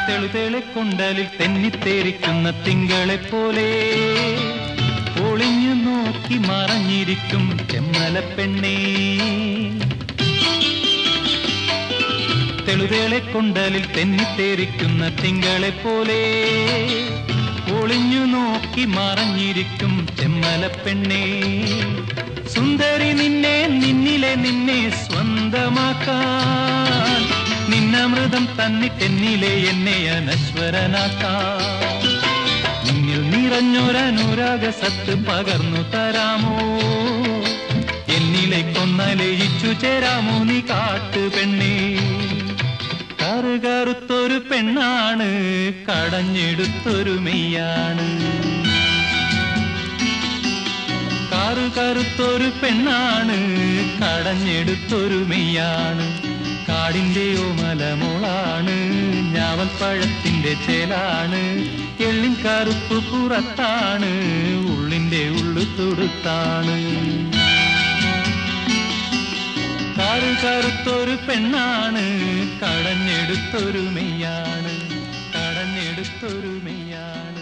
തെളുതെളെ കൊണ്ടലിൽ തെന്നിത്തേരിക്കുന്ന തിങ്കളെ പോലെ ഒളിഞ്ഞു നോക്കി മറഞ്ഞിരിക്കും ചെമ്മല പെണ്ണേ തെളുതെളെ കൊണ്ടലിൽ തെന്നിത്തേരിക്കുന്ന തിങ്കളെ പോലെ ഒളിഞ്ഞു നോക്കി മറഞ്ഞിരിക്കും ചെമ്മല പെണ്ണേ സുന്ദരി നിന്നെ നിന്നിലെ നിന്നെ സ്വന്തമാക്കാൻ നിന്നമൃതം തന്നിട്ടെന്നിലെ എന്നെ അനശ്വരനാക്കാം നിന്നിൽ നിറഞ്ഞൊരനുരാഗ സത്ത് പകർന്നു തരാമോ എന്നിലേക്കൊന്നലയിച്ചു ചേരാമോ നീ കാട്ടു പെണ്ണേ കറുകറുത്തൊരു പെണ്ണാണ് കടഞ്ഞെടുത്തൊരു മെയ്യാണ് കറുകറുത്തൊരു പെണ്ണാണ് കടഞ്ഞെടുത്തൊരു മെയ്യാണ് കാടിന്റെയോ മലമോളാണ് ഞാവൽ പഴത്തിന്റെ ചേലാണ് എള്ളിൻ കറുപ്പ് പുറത്താണ് ഉള്ളിന്റെ ഉള്ളു തുടുത്താണ് കാറ് കറുത്തൊരു പെണ്ണാണ് കടഞ്ഞെടുത്തൊരു മെയ്യാണ് കടഞ്ഞെടുത്തൊരു മെയ്യാണ്